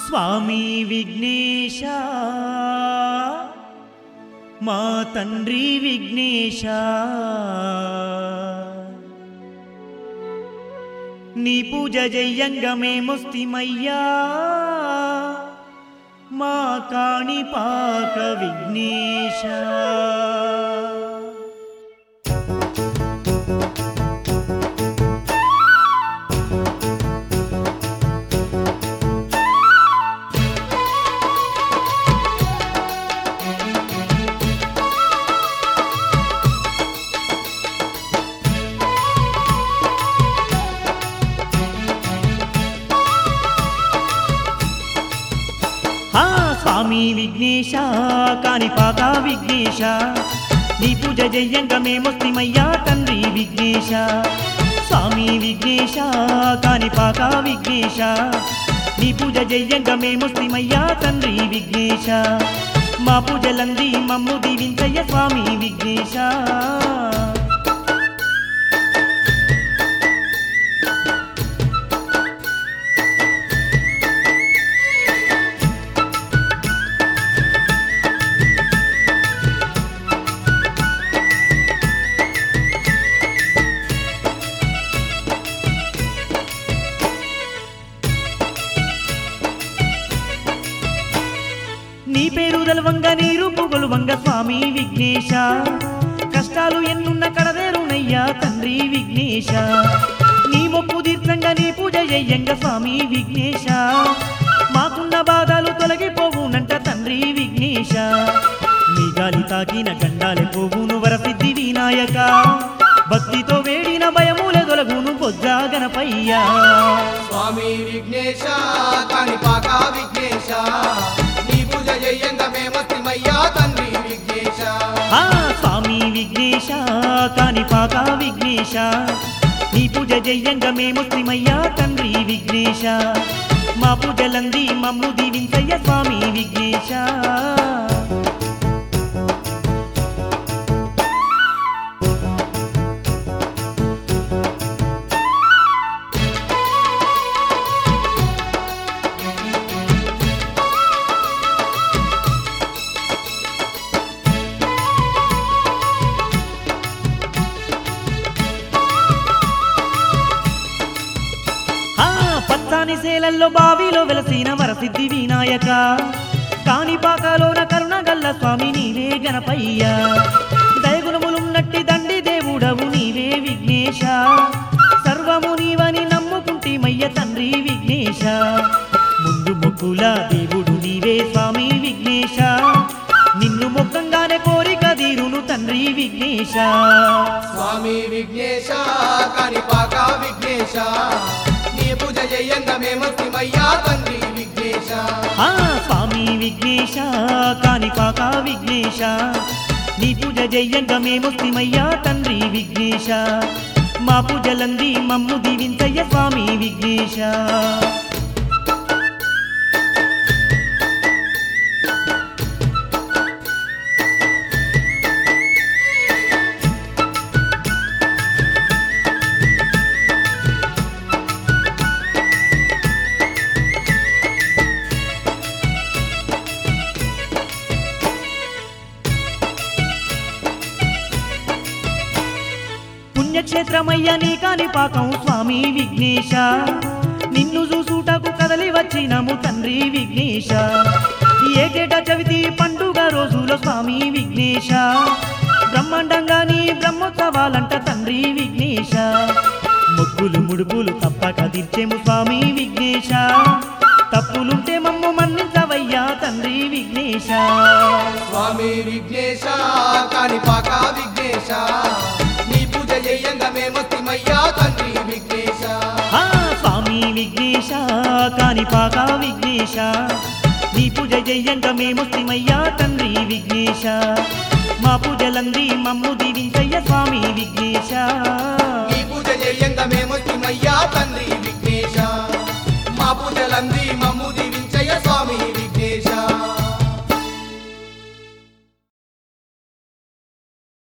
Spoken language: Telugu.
స్వామి విఘ్నేశ మా తండ్రి విఘ్నేశ నీ పూజ జయ్యంగా మేమొస్తిమయ్యా మా కాణిపాక విఘ్నేశ హా స్వామి విఘ్నేశ కాణిపాక విఘ్నేశ నీ పూజ జయ్యంగా మేమొస్తిమయ్యా తండ్రి విఘ్నేశ స్వామి విఘ్నేశ కాణిపాక విఘ్నేశ నీ పూజ జయ్యంగా మేమొస్తిమయ్యా తండ్రి విఘ్నేశ మా పూజలంది మమ్ము దీవించయ్య స్వామి విఘ్నేశ నీ పేరు దలవంగ నీ రూపు గొలువంగ స్వామి విఘ్నేశ కష్టాలు ఎన్నున్న కడదేరునయ్యా తండ్రి విఘ్నేశ నీ మొక్కు తీర్థంగా నీ పూజ చెయ్యంగ స్వామి విఘ్నేశ మాకున్న బాధలు తొలగిపోవునంట తండ్రి విఘ్నేశ నీ గాలి తాకిన గండాలే పోవును వరసిద్ధి వినాయక భక్తితో వేడిన భయములే తొలగును బొజ్జా గణపయ్యా స్వామి విఘ్నేశ కాణిపాక విఘ్నేశ నీ పూజ చేయంగా మేమస్తిమయ్యా తండ్రి విఘ్నేశ ఆ స్వామి విఘ్నేశ కాణిపాక విఘ్నేశ నీ పూజ జయ్యంగా మేము శ్రీమయ్యా తండ్రి విఘ్నేశ మా పూజలంది మమ్ము దీవించయ్య స్వామి విఘ్నేశ ఆ పచ్చాని సేలల్లో బావిలో వెలసిన వరసిద్ధి వినాయక కాణిపాకలోన కరుణగల్ల స్వామి నీవే గణపయ్య దయగుణములున్నట్టి దండి దేవుడవు నీవే విఘ్నేశ సర్వము నీవని నమ్ముకుంటే మయ్య తండ్రి విఘ్నేశ ముందు మొక్కుల దేవుడు నీవే స్వామి విఘ్నేశ నిన్ను మొక్కంగానే కోరిక తీరును తండ్రి విఘ్నేశ స్వామి విఘ్నేశ కాణిపాక విఘ్నేశ నీ పూజ చేయంగా మేమస్తిమయ్యా తండ్రి విఘ్నేశ ఆ స్వామి విఘ్నేశ కాణిపాక విఘ్నేశ నీ పూజ జయ్యంగా మేమొస్తిమయ్యా తండ్రి విఘ్నేశ మా పూజలంది మమ్ము దీవించయ్య స్వామి విఘ్నేశ పుణ్యక్షేత్రమయ్య నీ కాణిపాకం స్వామి విఘ్నేశ నిన్ను చూసుటకు కదలి వచ్చినము తండ్రి విఘ్నేశ ఏటేట చవితి పండుగ రోజుల స్వామి విఘ్నేశ బ్రహ్మాండంగా నీ బ్రహ్మోత్సవాలంట తండ్రి విఘ్నేశ మొక్కులు ముడుపులు తప్పక తీర్చేము స్వామి విఘ్నేశ తప్పులుంటే మమ్ము మన్నించవయ్యా తండ్రి విఘ్నేశ స్వామి విఘ్నేశ కాణిపాక విఘ్నేశ నీ పూజ చేయంగా మేమస్తిమయ్యా తండ్రి విఘ్నేశ ఆ స్వామి విఘ్నేశ కాణిపాక విఘ్నేశ నీ పూజ జయ్యంగా మేము శ్రీమయ్యా తండ్రి విఘ్నేశ మా పూజలంది మమ్ము దీవించయ్య స్వామి విఘ్నేశ నీ పూజ చేయంగా మేమస్తిమయ్యా తండ్రి విఘ్నేశ